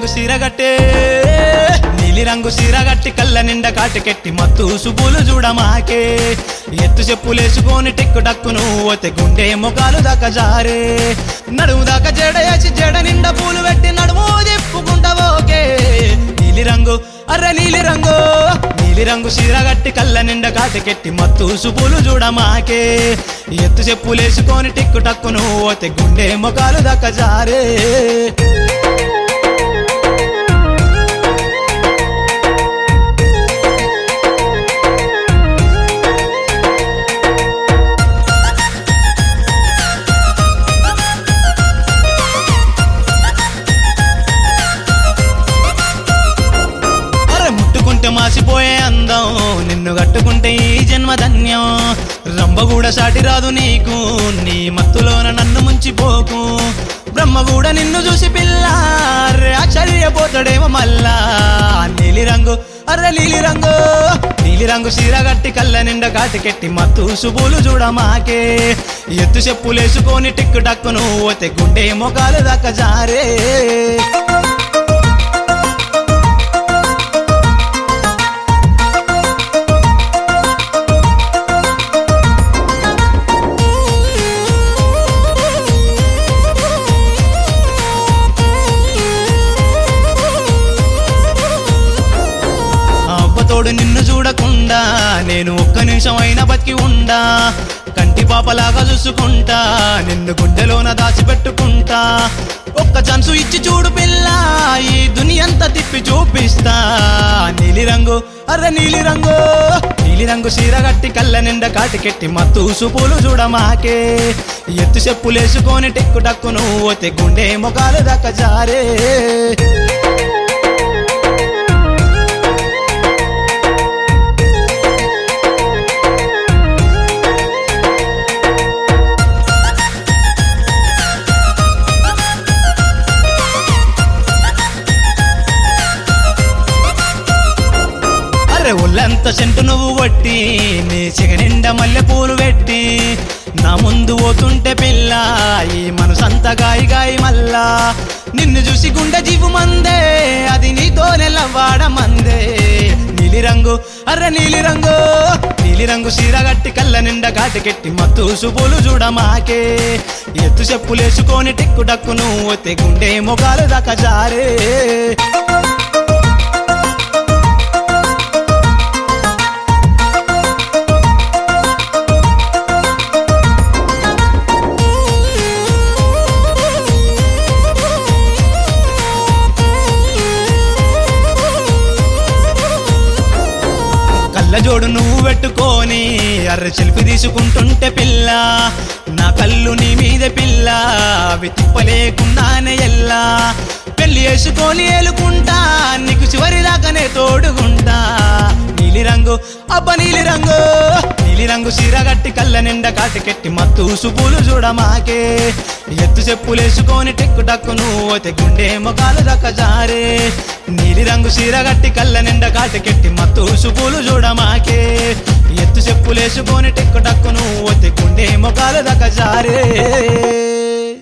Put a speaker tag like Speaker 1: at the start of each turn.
Speaker 1: రంగు సీరగట్టే నీలి రంగు సీరగట్టి కళ్ళ నిండా కాటికెట్టి మత్తు సుబులు చూడమాకే ఎత్తు చెప్పులేసుకొని టిక్కు టక్కును ఓతే గుండె మొగాలు దాకా జారే నడుము దాకా జడేసి జడ నిండా పూలు పెట్టి నడుము తిప్పుకుంటా ఓకే నీలి రంగు అర్ర నీలి రంగు నీలి రంగు సీరగట్టి కళ్ళ నిండా కాటికెట్టి మత్తు సుబులు చూడమాకే ఎత్తు చెప్పులేసుకొని టిక్కు టక్కును ఓతే గుండె మొగాలు దాకా జారే అరే ముట్టుకుంటే మాసిపోయే అందం నిన్ను కట్టుకుంటే ఈ జన్మ ధన్యం రంభ కూడా సాటి రాదు నీకు నీ మత్తులోన నన్ను ముంచిపోకు బ్రహ్మ కూడా నిన్ను చూసి పిల్ల అర్రే ఆశ్చర్యపోతాడేమో మళ్ళా నీలి రంగు అర్రే నీలి రంగు నీలి రంగు సీర కట్టి కళ్ళ నిండా కాటికెట్టి మత్తు సుబులు చూడమాకే ఎత్తు చెప్పులేసుకొని టిక్కు టక్కును ఓతే గుండె మొగాలు దాకా జారే అవ్వతోడు నిన్ను చూడకుండా నేను ఒక్క నిమిషం అయినా బతికి ఉండా కంటి పాపలాగా చూసుకుంటా నిన్ను గుండెలోన దాచిపెట్టుకుంటా ఒక్క ఛాన్సు ఇచ్చి చూడు పిల్ల ఈ దునియంతా తిప్పి చూపిస్తా నీలి రంగు అర్ర నీలి రంగు నీలి రంగు చీర కట్టి కళ్ళ నిండా కాటికెట్టి మత్తు సుపులు చూడమాకే ఎత్తు చెప్పులేసుకొని టెక్కు టక్కును ఓతే గుండె మొగాలు దాకా జారే అరే ఒళ్ళంత సెంటు నువ్వు కొట్టి నీ చిగనిండా మల్లె పూలు పెట్టి నా ముందు పోతుంటే పిల్ల ఈ మనసంతా గాయి గాయి మల్లా నిన్ను చూసి గుండె జీవు మందే అది నీతో నెలవాడ మందే నీలి రంగు అర్ర నీలి రంగు నీలి రంగు సీర గట్టి కళ్ళ నిండా కాటికెట్టి మత్తు సుబులు చూడమాకే ఎత్తు చెప్పులేసుకొని టిక్కు టక్కును ఒత్తే గుండె మొగాలు దాకా జారే కళ్ళజోడు నువ్వు పెట్టుకొని అర్ర సెల్ఫీ తీసుకుంటుంటే పిల్ల నా కళ్ళు నీ మీద పిల్ల అవి తిప్పలేకున్నానే ఎల్లా పెళ్లి చేసుకొని ఏలుకుంటా నీకు చివరి దాకానే తోడుగుంటా నీలి రంగు అబ్బ నీలి రంగు నీలి రంగు సీర గట్టి కళ్ళ నిండా కాటికెట్టి మత్తు సుపులు చూడమాకే ఎత్తు చెప్పులేసుకొని టెక్కు టక్కును ఓతే గుండె మొగాలు దక్క జారే నీలి రంగు సీర గట్టి కళ్ళ నిండా కాటికెట్టి మత్తు సుపులు చూడమాకే ఎత్తు చెప్పులేసుకొని టెక్కు టక్కును ఓతే గుండె మొగాలు దక్క జారే